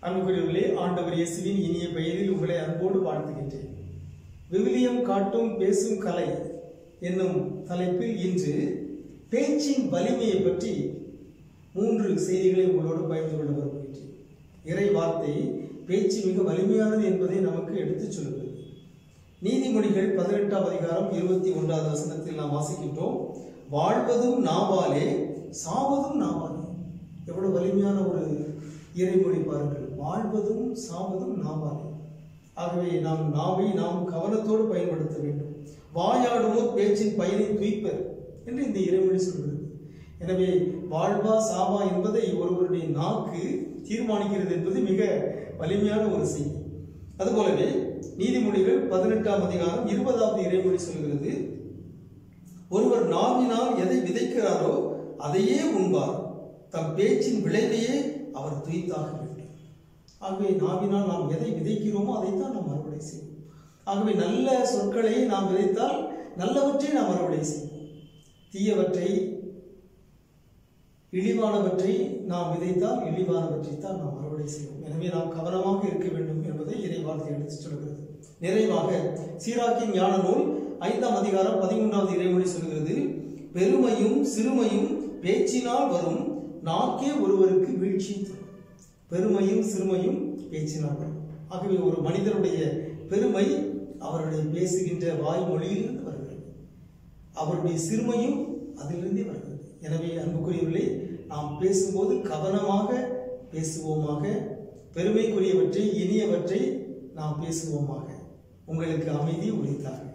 அன்புக்குரியவர்களே ஆண்டவர் இயேசுவின் இனிய பெயரில் உங்களை அன்போடு வாழ்த்துகின்றேன் விவிலியம் காட்டும் பேசும் கலை என்னும் தலைப்பில் இன்று பேச்சின் வலிமையை பற்றி மூன்று செய்திகளை உங்களோடு பகிர்ந்து கொள்ள விரும்புகின்றேன் இறை வார்த்தை பேச்சு மிக வலிமையானது என்பதை நமக்கு எடுத்துச் சொல்கிறது நீதிமொழிகள் பதினெட்டாம் அதிகாரம் இருபத்தி ஒன்றாவது வசனத்தில் நாம் வாசிக்கின்றோம் வாழ்வதும் நாவாலே சாவதும் நாவாலே எவ்வளவு வலிமையான ஒரு இறைமொழி பாருங்கள் வாழ்வதும் சாவதும் நாவாலே ஆகவே நாம் நாவை நாம் கவனத்தோடு பயன்படுத்த வேண்டும் வாயாடுவோர் பேச்சின் பயனை துய்ப்பர் என்று இந்த இறைமொழி சொல்கிறது எனவே வாழ்வா சாவா என்பதை ஒருவருடைய நாக்கு தீர்மானிக்கிறது என்பது மிக வலிமையான ஒரு செய்தி அதுபோலவே நீதிமொழிகள் பதினெட்டாம் அதிகாரம் இருபதாவது இறைமொழி சொல்கிறது ஒருவர் நாவினால் எதை விதைக்கிறாரோ அதையே உண்பார் தம் பேச்சின் விளைவையே அவர் துய்த்தாக வேண்டும் ஆகவே நாவினால் நாம் எதை விதைக்கிறோமோ அதைத்தான் நாம் அறுவடை செய்வோம் ஆகவே நல்ல சொற்களை நாம் விதைத்தால் நல்லவற்றை நாம் அறுவடை செய்வோம் தீயவற்றை இழிவானவற்றை நாம் விதைத்தால் இழிவானவற்றை தான் நாம் அறுவடை செய்வோம் எனவே நாம் கவனமாக இருக்க வேண்டும் என்பதை இறைவார்த்தை எடுத்துச் சொல்கிறது நிறைவாக சீராக்கின் ஞான நூல் ஐந்தாம் அதிகாரம் பதிமூன்றாவது இறைமொழி சொல்கிறது பெருமையும் சிறுமையும் பேச்சினால் வரும் நாக்கே ஒருவருக்கு வீழ்ச்சி தரும் பெருமையும் சிறுமையும் பேச்சினால் வரும் ஆகவே ஒரு மனிதனுடைய பெருமை அவருடைய பேசுகின்ற வாய்மொழியிலிருந்து வருகிறது அவருடைய சிறுமையும் அதிலிருந்தே வருகிறது எனவே அன்புக்குரியவர்களே நாம் பேசும்போது கவனமாக பேசுவோமாக பெருமைக்குரியவற்றை இனியவற்றை நாம் பேசுவோமாக உங்களுக்கு அமைதி உரித்தார்கள்